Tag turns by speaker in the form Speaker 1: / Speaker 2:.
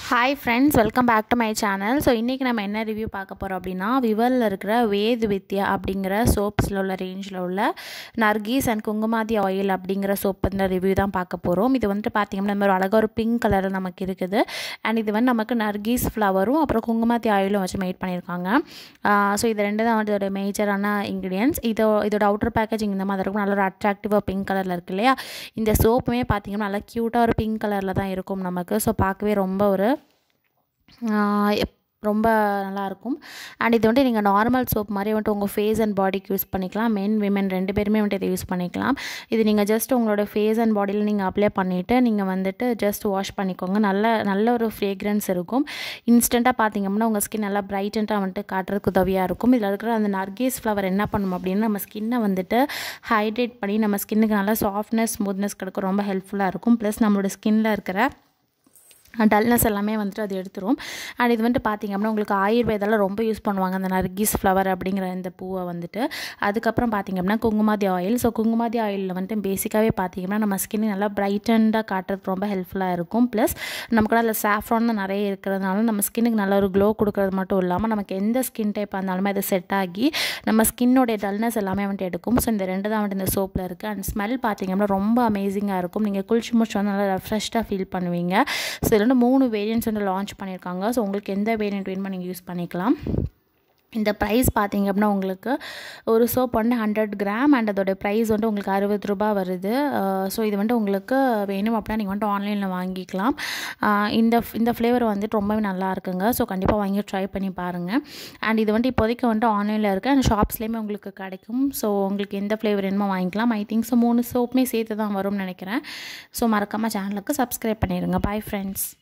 Speaker 1: hi friends welcome back to my channel so இன்றைக்கி நம்ம என்ன ரிவ்யூ பார்க்க போகிறோம் அப்படின்னா விவலில் இருக்கிற வேத் வித்யா அப்படிங்கிற சோப்ஸில் உள்ள ரேஞ்சில் உள்ள நர்கீஸ் அண்ட் குங்குமாதி ஆயில் அப்படிங்கிற சோப் இந்த ரிவ்யூ தான் பார்க்க போகிறோம் இது வந்துட்டு பார்த்திங்கன்னா இந்த மாதிரி அழகாக ஒரு பிங்க் கலரில் நமக்கு இருக்குது அண்ட் இது வந்து நமக்கு நர்கீஸ் ஃப்ளவரும் அப்புறம் குங்குமாதி ஆயிலும் வச்சு மேட் பண்ணியிருக்காங்க ஸோ இது ரெண்டு தான் வந்து இதோட மேஜரான இன்க்ரீடியன்ஸ் இதோ இதோட அவுட்டர் பேக்கேஜிங் இந்த மாதிரி இருக்கும் நல்ல ஒரு அட்ராக்டிவாக பிங்க் கலரில் இருக்கு இல்லையா இந்த சோப்புமே பார்த்திங்கன்னா நல்லா க்யூட்டாக ஒரு பிங்க் கலரில் தான் இருக்கும் நமக்கு ஸோ பார்க்கவே ரொம்ப ஒரு எப் ரொம்ப நல்லாயிருக்கும் அண்ட் இது வந்துட்டு நீங்கள் நார்மல் சோப் மாதிரி வந்துட்டு உங்கள் ஃபேஸ் அண்ட் பாடிக்கு யூஸ் பண்ணிக்கலாம் மென் விமன் ரெண்டு பேருமே வந்துட்டு இதை யூஸ் பண்ணிக்கலாம் இது நீங்கள் ஜஸ்ட் உங்களோட ஃபேஸ் அண்ட் பாடியில் நீங்கள் அப்ளை பண்ணிவிட்டு நீங்கள் வந்துட்டு ஜஸ்ட் வாஷ் பண்ணிக்கோங்க நல்ல நல்ல ஒரு ஃப்ரேக்ரன்ஸ் இருக்கும் இன்ஸ்டண்ட்டாக பார்த்தீங்கன்னா உங்கள் ஸ்கின் நல்லா பிரைட்டண்ட்டாக வந்துட்டு காட்டுறதுக்கு உதவியாக இருக்கும் இதில் இருக்கிற அந்த நர்கீஸ் ஃப்ளவர் என்ன பண்ணும் அப்படின்னா நம்ம ஸ்கின்னை வந்துட்டு ஹைட்ரேட் பண்ணி நம்ம ஸ்கின்னுக்கு நல்லா சாஃப்ட்னஸ் ஸ்மூத்னஸ் கிடைக்க ரொம்ப ஹெல்ப்ஃபுல்லாக இருக்கும் ப்ளஸ் நம்மளோட ஸ்கின்னில் இருக்கிற டல்னஸ் எல்லாமே வந்துட்டு அது எடுத்துரும் அண்ட் இது வந்துட்டு பார்த்திங்க அப்படின்னா உங்களுக்கு ஆயுர்வேதாவில் ரொம்ப யூஸ் பண்ணுவாங்க அந்த நர்கிஸ் ஃப்ளவர் அப்படிங்கிற இந்த பூவை வந்துட்டு அதுக்கப்புறம் பார்த்திங்க அப்படின்னா குங்குமாதி ஆயில் ஸோ குங்குமாதி ஆயிலில் வந்துட்டு பேசிக்காகவே பார்த்திங்கன்னா நம்ம ஸ்கின் நல்லா பிரைட்டண்டாக காட்டுறதுக்கு ரொம்ப ஹெல்ப்ஃபுல்லாக இருக்கும் ப்ளஸ் நமக்கு அதில் சாஃப்ரான் நிறைய இருக்கிறதுனால நம்ம ஸ்கின்னுக்கு நல்ல ஒரு க்ளோ கொடுக்குறது மட்டும் இல்லாமல் நமக்கு எந்த ஸ்கின் டைப்பாக இருந்தாலுமே அது செட் ஆகி நம்ம ஸ்கின்னோடைய டல்னஸ் எல்லாமே வந்துட்டு எடுக்கும் ஸோ இந்த ரெண்டு தான் வந்துட்டு இந்த சோப்பில் இருக்குது அண்ட் ஸ்மெல் பார்த்திங்க அப்படின்னா ரொம்ப அமேசிங்காக இருக்கும் நீங்கள் குளிச்சு முடிச்சு வந்து நல்லா ரெஃப்ரெஷ்டாக ஃபீல் பண்ணுவீங்க ஸோ இதில் வந்து மூணு வேரியன்ட்ஸ் வந்து லான்ச் பண்ணியிருக்காங்க ஸோ உங்களுக்கு எந்த வேரியன்ட் வேணுமோ நீங்கள் யூஸ் பண்ணிக்கலாம் இந்த ப்ரைஸ் பார்த்தீங்க அப்படின்னா உங்களுக்கு ஒரு சோப் வந்து ஹண்ட்ரட் கிராம் அண்ட் அதோட ப்ரைஸ் வந்து உங்களுக்கு அறுபது ரூபா வருது ஸோ இது வந்து உங்களுக்கு வேணும் அப்படின்னா நீங்கள் வந்துட்டு ஆன்லைனில் வாங்கிக்கலாம் இந்த இந்த ஃப்ளேவர் வந்துட்டு ரொம்பவே நல்லா இருக்குங்க ஸோ கண்டிப்பாக வாங்கி ட்ரை பண்ணி பாருங்கள் அண்ட் இது வந்து இப்போதைக்கு வந்துட்டு ஆன்லைனில் இருக்குது அண்ட் ஷாப்ஸ்லேயுமே உங்களுக்கு கிடைக்கும் ஸோ உங்களுக்கு எந்த ஃப்ளேவர் வேணுமோ வாங்கிக்கலாம் ஐ திங்க் ஸோ மூணு சோப்புமே சேர்த்து தான் வரும்னு நினைக்கிறேன் ஸோ மறக்காமல் சேனலுக்கு சப்ஸ்கிரைப் பண்ணிடுங்க பாய் ஃப்ரெண்ட்ஸ்